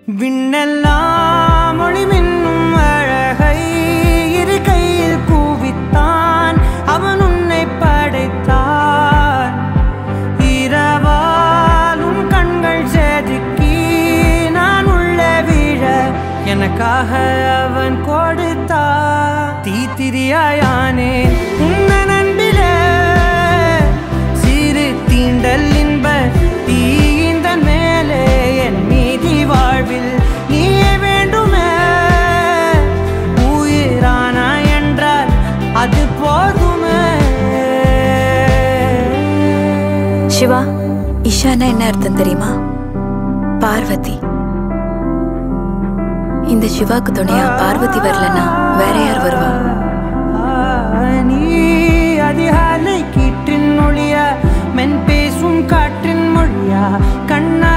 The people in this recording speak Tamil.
விண்ணெல்லாம் மொழி மின்னும் அழகை இரு கையில் கூவித்தான் அவன் உன்னை படைத்தான் இரவாலும் கண்கள் செதுக்கி நான் உள்ள விழ எனக்காக அவன் கொடுத்தா தீத்திரியாயானே உன்ன நண்பிலே சிறு தீண்டல் இன்ப தீயிந்தன் மேலே என் மீதி வாழ்வில் நீயே வேண்டுமே உயிரானா என்றால் அது போதுமே சிவா இஷானா என்ன அர்த்தம் தெரியுமா பார்வதி இந்த சிவாக்கு துணையா பார்வதி வரலனா வேற யார் வருவா நீ அதிகாலை கீற்றின் மொழியா மென் பேசும் காற்றின் மொழியா கண்ணா